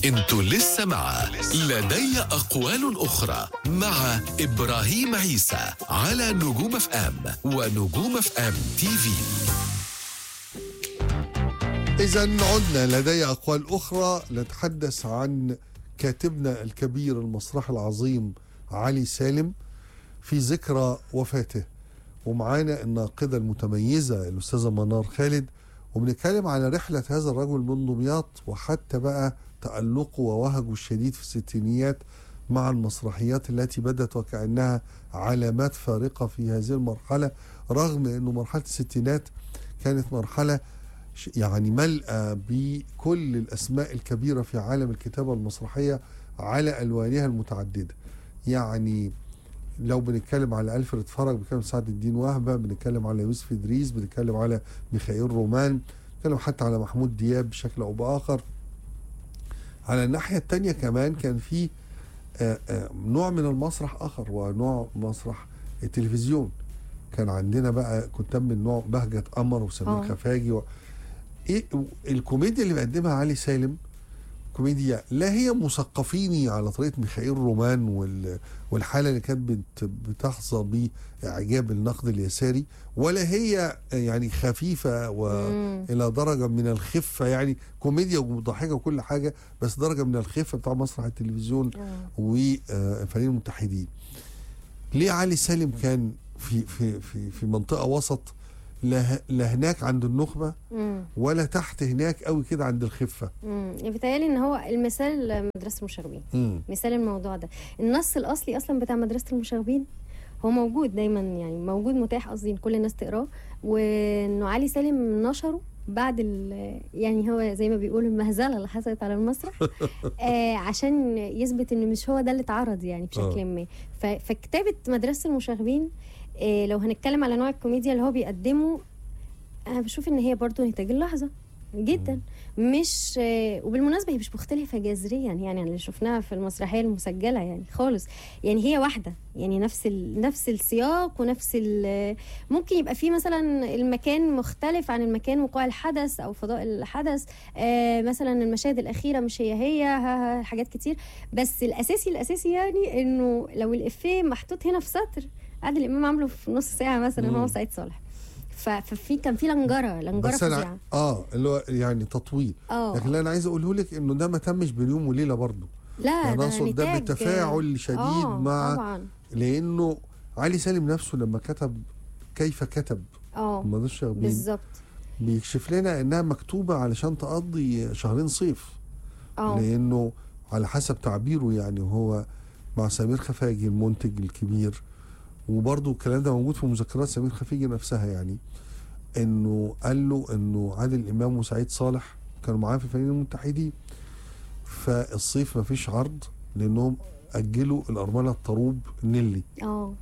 انتوا لسه مع لدي أقوال أخرى مع إبراهيم عيسى على نجوم اف ام ونجوم اف ام تي في إذا عدنا لدي أقوال أخرى نتحدث عن كاتبنا الكبير المسرح العظيم علي سالم في ذكرى وفاته ومعانا الناقدة المتميزة الأستاذة منار خالد وبنتكلم على رحلة هذا الرجل من دمياط وحتى بقى تألقه ووهجه الشديد في الستينيات مع المسرحيات التي بدت وكأنها علامات فارقة في هذه المرحلة رغم أنه مرحلة الستينات كانت مرحلة ش- يعني ملأى بكل الأسماء الكبيرة في عالم الكتابة المسرحية على ألوانها المتعددة يعني لو بنتكلم على ألفريد فرج بنتكلم سعد الدين وهبة بنتكلم على يوسف إدريس بنتكلم على ميخائيل رومان بنتكلم حتى على محمود دياب بشكل أو بآخر على الناحية التانية كمان كان في آه، آه، نوع من المسرح آخر ونوع مسرح التلفزيون كان عندنا بقى كتاب من نوع بهجة قمر وسمير آه. خفاجي و... إيه الكوميديا اللي بيقدمها علي سالم كوميديا لا هي مثقفيني على طريقه ميخائيل رومان وال... والحاله اللي كانت بت... بتحظى باعجاب النقد اليساري ولا هي يعني خفيفه والى درجه من الخفه يعني كوميديا ومضحكه وكل حاجه بس درجه من الخفه بتاع مسرح التلفزيون وفريق المتحدين ليه علي سالم كان في في في في منطقه وسط لا لا هناك عند النخبه مم. ولا تحت هناك قوي كده عند الخفه مم. بيتهيألي ان هو المثال مدرسة المشاغبين امم مثال الموضوع ده النص الاصلي اصلا بتاع مدرسة المشاغبين هو موجود دايما يعني موجود متاح قصدي كل الناس تقراه وانه علي سالم نشره بعد ال- يعني هو زي ما بيقولوا المهزله اللي حصلت على المسرح آه عشان يثبت ان مش هو ده اللي اتعرض يعني آه. بشكل ما ف- فكتابه مدرسه المشاغبين آه لو هنتكلم على نوع الكوميديا اللي هو بيقدمه انا بشوف ان هي برضو نتاج اللحظه جدا مش آه، وبالمناسبه هي مش مختلفه جذريا يعني عن اللي شفناها في المسرحيه المسجله يعني خالص يعني هي واحده يعني نفس ال... نفس السياق ونفس ال... ممكن يبقى في مثلا المكان مختلف عن المكان وقوع الحدث او فضاء الحدث آه مثلا المشاهد الاخيره مش هي هي ها ها حاجات كتير بس الاساسي الاساسي يعني انه لو الافيه محطوط هنا في سطر عادل امام عامله في نص ساعه مثلا مم. هو سعيد صالح ف- ففي كان في لنجره لنجره بس انا فظيعه اه اللي هو يعني تطويل اه لكن اللي انا عايز اقوله لك انه ده ما تمش بين يوم وليله برضه لا انا ده اقصد ده نتاج بتفاعل شديد آه مع طبعا لانه علي سالم نفسه لما كتب كيف كتب اه ما شاغبين بالظبط بيكشف لنا انها مكتوبه علشان تقضي شهرين صيف اه لانه على حسب تعبيره يعني هو مع سمير خفاجي المنتج الكبير وبرضه الكلام ده موجود في مذكرات سمير خفاجي نفسها يعني انه قال له انه عادل امام وسعيد صالح كانوا معاه في فريق المتحدين فالصيف ما فيش عرض لانهم اجلوا الارمله الطروب نيلي اه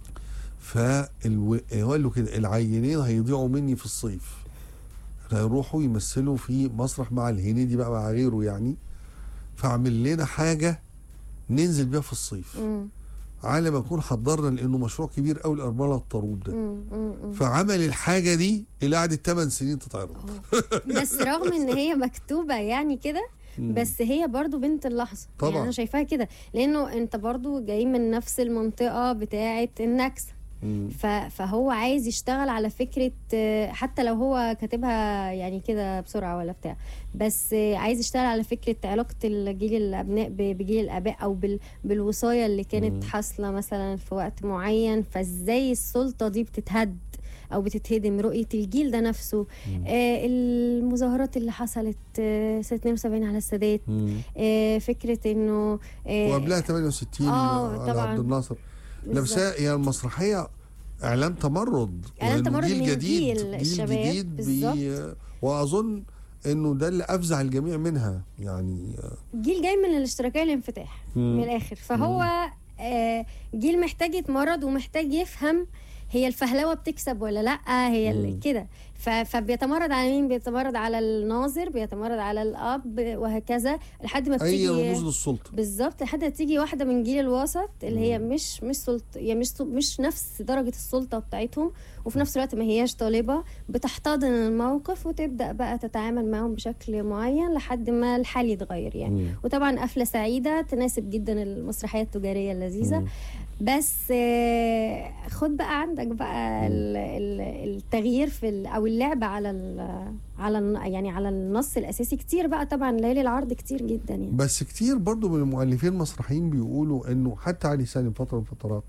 فالو... قال له كده العينين هيضيعوا مني في الصيف هيروحوا يمثلوا في مسرح مع الهنيدي بقى مع غيره يعني فاعمل لنا حاجه ننزل بيها في الصيف مم، على ما نكون حضرنا لانه مشروع كبير قوي الارمله الطروب ده مم، مم، مم. فعمل الحاجه دي اللي قعدت 8 سنين تتعرض بس رغم ان هي مكتوبه يعني كده بس هي برضو بنت اللحظه طبعاً. يعني انا شايفاها كده لانه انت برضو جاي من نفس المنطقه بتاعه النكسه مم. ف- فهو عايز يشتغل على فكرة آه، حتى لو هو كاتبها يعني كده بسرعة ولا بتاع بس آه، عايز يشتغل على فكرة علاقة الجيل الأبناء ب- بجيل الآباء أو بال- بالوصاية اللي كانت حاصلة مثلا في وقت معين فازاي السلطة دي بتتهد أو بتتهدم رؤية الجيل ده نفسه آه المظاهرات اللي حصلت آه سنة 72 على السادات مم. آه فكرة إنه آه وقبلها 68 آه، على طبعاً. عبد الناصر لا بس بالظبط. هي المسرحيه اعلام تمرد إعلان وإنه تمرد جيل من جديد جيل جيل الشباب، جديد بي واظن انه ده اللي افزع الجميع منها يعني جيل جاي من الاشتراكيه الانفتاح مم. من الاخر فهو آه، جيل محتاج يتمرد ومحتاج يفهم هي الفهلوه بتكسب ولا لا هي ال- مم. كده ف- فبيتمرد على مين بيتمرد على الناظر بيتمرد على الاب وهكذا لحد ما اي بتيجي رموز للسلطه بالظبط لحد ما تيجي واحده من جيل الوسط اللي هي مش مش سلط هي مش سل- مش نفس درجه السلطه بتاعتهم وفي نفس الوقت ما هياش طالبه بتحتضن الموقف وتبدا بقى تتعامل معاهم بشكل معين لحد ما الحال يتغير يعني مم. وطبعا قفله سعيده تناسب جدا المسرحيه التجاريه اللذيذه مم. بس آه، خد بقى عندك بقى ال- ال- التغيير في ال- او اللعب على ال- على الن- يعني على النص الاساسي كتير بقى طبعا ليالي العرض كتير جدا يعني بس كتير برضو من المؤلفين المسرحيين بيقولوا انه حتى علي سالم فتره من الفترات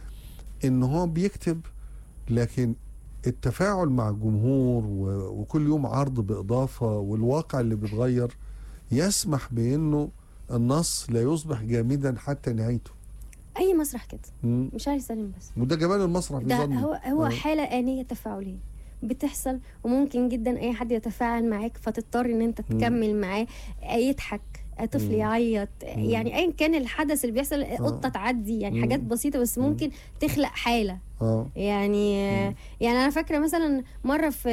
ان هو بيكتب لكن التفاعل مع الجمهور و- وكل يوم عرض باضافه والواقع اللي بيتغير يسمح بانه النص لا يصبح جامدا حتى نهايته اي مسرح كده مم. مش علي سالم بس وده جمال المسرح ده بيظني. هو هو آه. حاله انيه تفاعليه بتحصل وممكن جدا اي حد يتفاعل معاك فتضطر ان انت مم. تكمل معاه يضحك طفل مم. يعيط يعني ايا كان الحدث اللي بيحصل قطه تعدي يعني مم. حاجات بسيطه بس ممكن تخلق حاله اه يعني مم. يعني انا فاكره مثلا مره في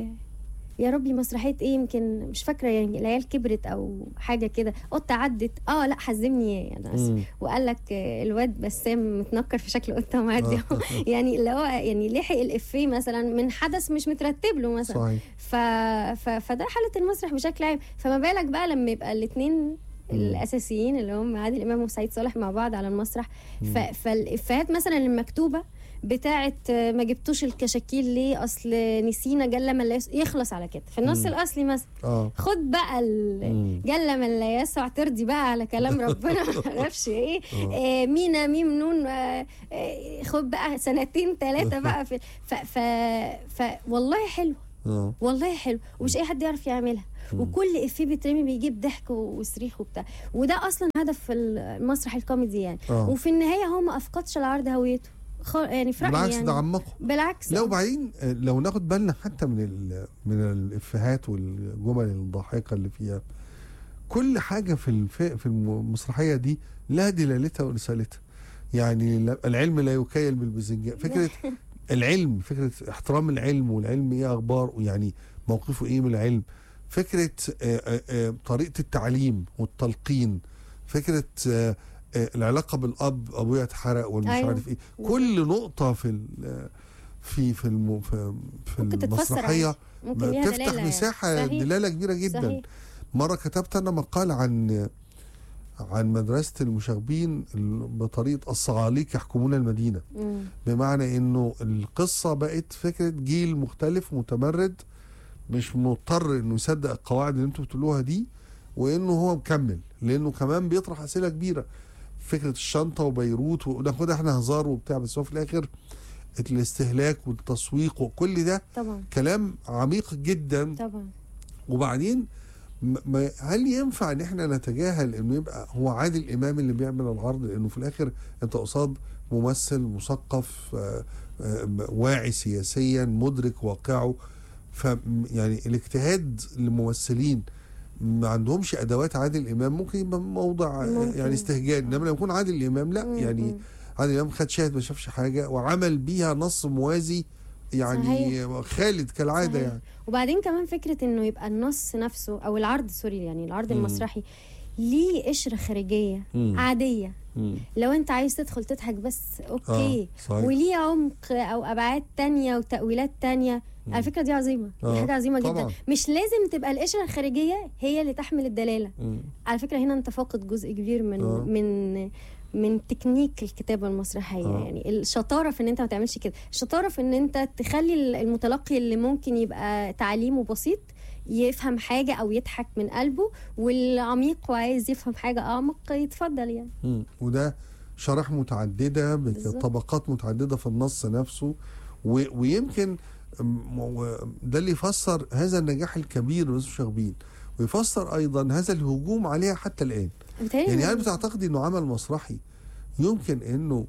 يا ربي مسرحيه ايه يمكن مش فاكره يعني العيال كبرت او حاجه كده قطه عدت اه لا حزمني يعني آسف. مم. وقال لك آه، الواد بسام متنكر في شكل قطه معدي آه. يعني اللي هو يعني لحق الافيه مثلا من حدث مش مترتب له مثلا صحيح ف... ف... فده حاله المسرح بشكل عام فما بالك بقى لما يبقى الاثنين الاساسيين اللي هم عادل امام وسعيد صالح مع بعض على المسرح ف... فالافيهات مثلا المكتوبه بتاعه آه، ما جبتوش الكشاكيل ليه اصل نسينا جل من لا يس- يخلص على كده في النص مم. الاصلي مثلا اه خد بقى ال... مم. جل من لا يسع ترضي بقى على كلام ربنا ما اعرفش ايه آه. آه مينا ميم نون آه آه خد بقى سنتين ثلاثه بقى في ف... ف... ف... والله حلو اه والله حلو ومش اي حد يعرف يعملها وكل افيه بيترمي بيجيب ضحك وصريخ وبتاع وده اصلا هدف المسرح الكوميدي يعني اه وفي النهايه هو ما افقدش العرض هويته خ... يعني في رأيي بالعكس يعني ده عمقه بالعكس لا آه. وبعدين آه، لو ناخد بالنا حتى من ال- من الافيهات والجمل الضاحكه اللي فيها كل حاجه في الف... في المسرحيه دي لها دلالتها ورسالتها يعني لا- العلم لا يكيل بالباذنجان فكره العلم فكره احترام العلم والعلم ايه اخباره يعني موقفه ايه من العلم فكره آه، آه، آه، طريقه التعليم والتلقين فكره آه، آه، العلاقه بالاب ابويا اتحرق والمش أيوة. عارف ايه كل نقطه في ال- في في الم... في, في ممكن تتفسر المسرحيه عادي. ممكن ليها بتفتح دلالة يعني. مساحه صحيح. دلاله كبيره جدا صحيح. مره كتبت انا مقال عن عن مدرسه المشاغبين ال- بطريقه الصعاليك يحكمون المدينه مم. بمعنى انه القصه بقت فكره جيل مختلف متمرد مش مضطر انه يصدق القواعد اللي انتوا بتقولوها دي وانه هو مكمل لانه كمان بيطرح اسئله كبيره فكره الشنطه وبيروت وناخدها احنا هزار وبتاع بس هو في الاخر الاستهلاك والتسويق وكل ده طبعا كلام عميق جدا طبعا وبعدين م- ما هل ينفع ان احنا نتجاهل انه يبقى هو عادل امام اللي بيعمل العرض لانه في الاخر انت قصاد ممثل مثقف آه، آه، واعي سياسيا مدرك واقعه ف يعني الاجتهاد للممثلين ما عندهمش ادوات عادل امام ممكن يبقى موضع آه، ممكن. يعني استهجان انما لما يكون عادل امام لا مم. يعني مم. عادل امام خد شاهد ما شافش حاجه وعمل بيها نص موازي يعني صحيح. خالد كالعاده صحيح. يعني وبعدين كمان فكره انه يبقى النص نفسه او العرض سوري يعني العرض مم. المسرحي ليه قشره خارجيه مم. عاديه مم. لو انت عايز تدخل تضحك بس اوكي اه صحيح وليه عمق او ابعاد تانية وتاويلات تانية مم. على فكره دي عظيمه دي آه، حاجه عظيمه طبعاً. جدا مش لازم تبقى القشره الخارجيه هي اللي تحمل الدلاله مم. على فكره هنا انت فاقد جزء كبير من آه. من من تكنيك الكتابه المسرحيه آه. يعني الشطاره في ان انت ما تعملش كده الشطاره في ان انت تخلي المتلقي اللي ممكن يبقى تعليمه بسيط يفهم حاجه او يضحك من قلبه والعميق وعايز يفهم حاجه اعمق يتفضل يعني مم. وده شرائح متعدده بالظبط. بطبقات متعدده في النص نفسه و... ويمكن م- و- ده اللي يفسر هذا النجاح الكبير ليوسف شاغبين ويفسر ايضا هذا الهجوم عليها حتى الان بيتهيألي يعني هل إن- بتعتقدي انه عمل مسرحي يمكن انه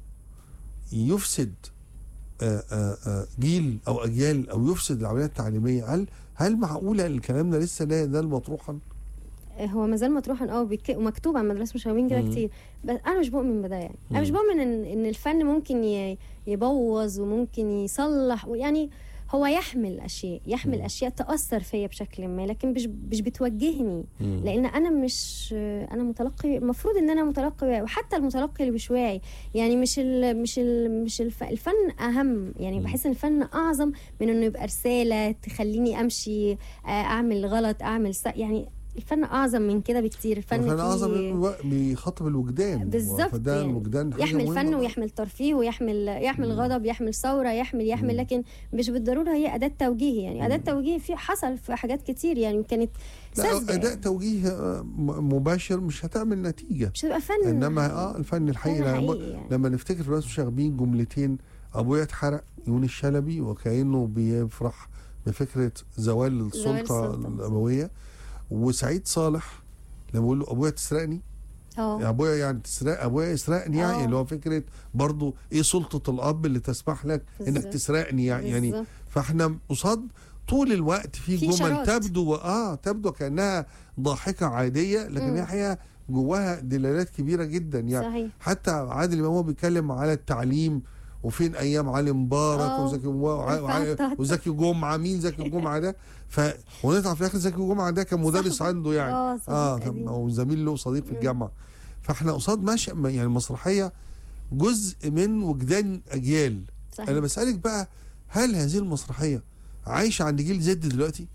يفسد آه، آه، آه، جيل او اجيال او يفسد العمليه التعليميه هل هل معقوله الكلام ده لسه لا يزال مطروحا؟ هو مازال مطروحا اه بيك- ومكتوب عن مدرسه مشاغبين كده مم. كتير بس انا مش بؤمن بده يعني انا مش مم. بؤمن ان ان الفن ممكن ي- يبوظ وممكن يصلح يعني هو يحمل اشياء يحمل مم. اشياء تاثر فيا بشكل ما لكن مش مش بتوجهني مم. لان انا مش انا متلقي المفروض ان انا متلقي واعي وحتى المتلقي اللي مش واعي يعني مش ال مش ال مش الف الفن اهم يعني مم. بحس ان الفن اعظم من انه يبقى رساله تخليني امشي آه، اعمل غلط اعمل صح يعني الفن اعظم من كده بكتير الفن فانا فيه- اعظم الو- بيخاطب الوجدان بالظبط فده يعني. الوجدان حاجة يحمل مهمة. فن ويحمل ترفيه ويحمل يحمل مم. غضب يحمل ثوره يحمل يحمل مم. لكن مش بالضروره هي اداه توجيه يعني اداه مم. توجيه في حصل في حاجات كتير يعني كانت لا ساذجة اداء يعني. توجيه آه، م- مباشر مش هتعمل نتيجه مش هتبقى فن انما اه الفن الحقيقي فن لما- حقيقي يعني. لما نفتكر في ناس شاغبين جملتين ابويا اتحرق يونس الشلبي وكانه بيفرح بفكره زوال السلطه السلطة. الابويه وسعيد صالح لما بيقول له ابويا تسرقني يا اه ابويا يعني تسرق ابويا يسرقني يعني آه. اللي هو فكره برضو ايه سلطه الاب اللي تسمح لك انك بالظبط. تسرقني يعني يعني بالظبط. فاحنا قصاد طول الوقت في في جمل إشارات. تبدو اه تبدو كانها ضاحكه عاديه لكن مم. هي الحقيقه جواها دلالات كبيره جدا يعني صحيح حتى عادل امام هو بيتكلم على التعليم وفين ايام علي مبارك آه. وزكي وع- وع- الفترة. وزكي جمعه مين زكي جمعه ده ف ونطلع في الاخر زكي جمعه ده كان مدرس صاحبي. عنده يعني اه صديق اه قديم. كان او زميل له صديق في مم. الجامعه فاحنا قصاد ماشي يعني المسرحيه جزء من وجدان اجيال صحيح. انا بسالك بقى هل هذه المسرحيه عايشه عند جيل زد دلوقتي؟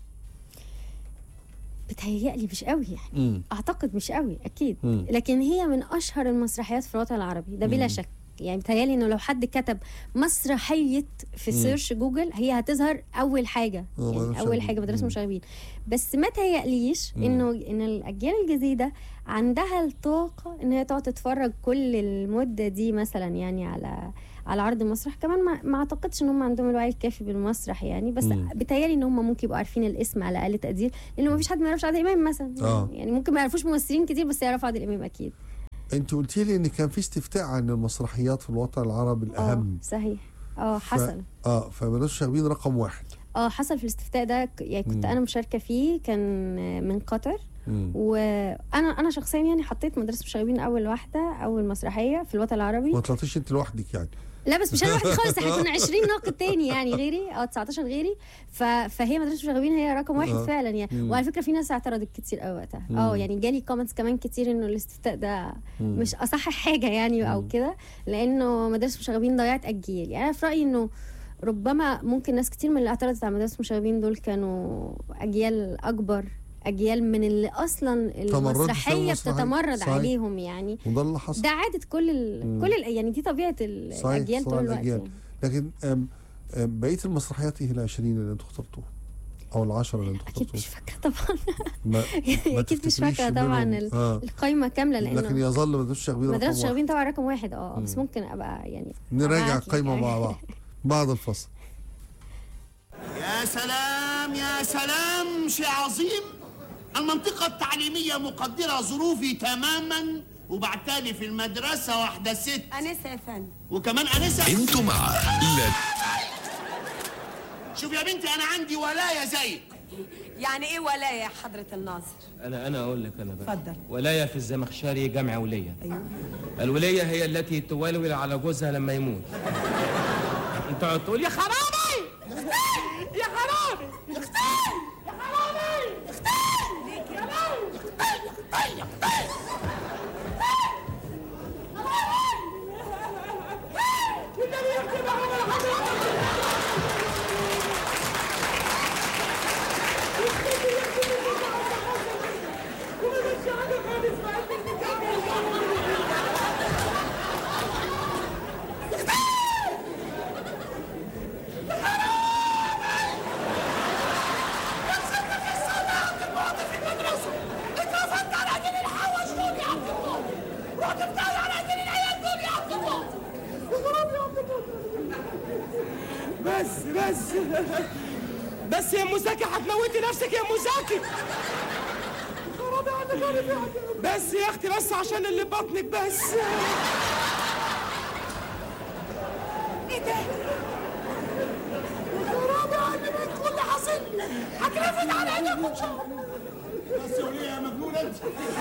بتهيألي مش قوي يعني امم اعتقد مش قوي اكيد مم. لكن هي من اشهر المسرحيات في الوطن العربي ده بلا مم. شك يعني بتهيألي انه لو حد كتب مسرحيه في مم. سيرش جوجل هي هتظهر اول حاجه آه، يعني مدرسة اول مشاغبين. حاجه مدرسه مم. مشاغبين بس ما تهيأليش مم. انه ان الاجيال الجديده عندها الطاقه ان هي تقعد تتفرج كل المده دي مثلا يعني على على عرض المسرح كمان ما, ما اعتقدش ان هم عندهم الوعي الكافي بالمسرح يعني بس مم. بتهيألي ان هم ممكن يبقوا عارفين الاسم على اقل تقدير لانه ما فيش حد ما يعرفش عادل امام مثلا آه. يعني ممكن ما يعرفوش ممثلين كتير بس يعرفوا عادل امام اكيد انت قلت لي ان كان في استفتاء عن المسرحيات في الوطن العربي الاهم اه صحيح اه حصل اه فمدرسه شاغبين رقم واحد اه حصل في الاستفتاء ده ك- يعني كنت مم. انا مشاركه فيه كان من قطر مم. وانا انا شخصيا يعني حطيت مدرسه مشاغبين اول واحده اول مسرحيه في الوطن العربي ما طلعتيش انت لوحدك يعني لا بس مش انا لوحدي خالص احنا كنا 20 ناقد تاني يعني غيري او 19 غيري ف... فهي مدرسه مشاغبين هي رقم واحد آه. فعلا يعني مم. وعلى فكره في ناس اعترضت كتير قوي وقتها مم. اه يعني جالي كومنتس كمان كتير انه الاستفتاء ده مم. مش اصح حاجه يعني او مم. كده لانه مدارس مشاغبين ضيعت اجيال يعني انا في رايي انه ربما ممكن ناس كتير من اللي اعترضت على مدارس مشاغبين دول كانوا اجيال اكبر اجيال من اللي اصلا تمردت في المسرحيه المسرحية. بتتمرد صحيح. عليهم يعني وده اللي حصل ده عاده كل ال... مم. كل ال... يعني دي طبيعه ال- صحيح، الاجيال صراع طول الوقت الأجيال. يعني. لكن أم أم بقيه المسرحيات ايه ال 20 اللي انتوا اخترتوها او العشرة اللي انتوا اكيد مش اخترتوها فاكره طبعا ما ما اكيد مش تفتكريش فاكره طبعا منهم. ال- آه. القايمه كامله لكن لانه يظل مدرسه شاغبين رقم مدرسه واحد شاغبين طبعا رقم واحد اه بس مم. ممكن ابقى يعني نراجع أبعت لك القايمه يعني. مع بعض بعد الفصل يا سلام يا سلام شيء عظيم المنطقة التعليمية مقدرة ظروفي تماما وبعتالي في المدرسة واحدة ست أنسة يا فندم وكمان أنسة انتوا مع لا شوف يا بنتي أنا عندي ولاية زيك يعني إيه ولاية يا حضرة الناظر؟ أنا أنا أقول لك أنا بقى اتفضل. ولاية في الزمخشري جمع ولية أيوه الولية هي التي تولول على جوزها لما يموت أنت تقعد تقول يا خرابي يا خرابي يا خرابي بس بس بس يا مزاكي هتموتي نفسك يا مزاكي بس يا اختي بس عشان اللي بطنك بس إيه ده؟ بس يا وليه يا مجنون ولاد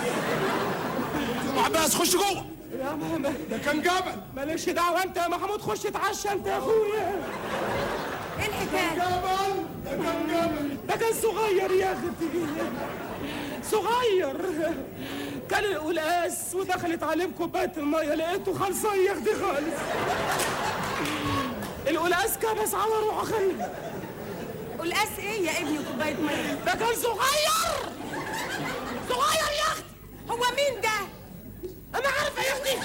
ام عباس خش جوه يا ماما ده كان جبل مالكش دعوه انت يا محمود خش اتعشى انت يا اخويا ايه الحكايه جبل ده كان جبل ده كان صغير يا اختي صغير كان القلقاس ودخلت عليه بكوبايه الميه لقيته خلصان يا اختي خالص القلقاس كبس على روحه خلي قلقاس ايه يا ابني كوبايه ميه ده كان صغير صغير يا اختي هو مين ده انا عارفه يا اختي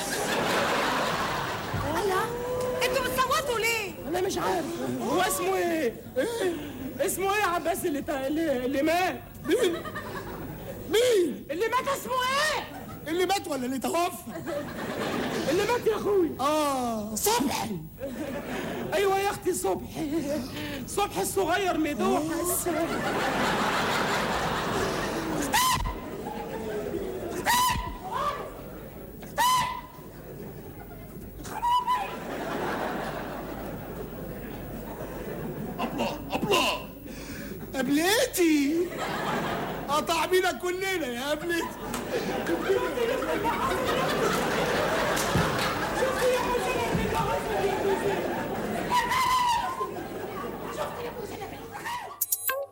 الله انتوا بتصوتوا ليه انا مش عارف هو اسمه ايه اسمه ايه يا عباس اللي تا... اللي, اللي مات مين مين اللي مات اسمه ايه اللي مات ولا اللي توفى اللي مات يا اخوي اه صبحي ايوه يا اختي صبحي صبحي الصغير مدوح ابله ابله قبلتي قطع بينا كلنا يا قبلتي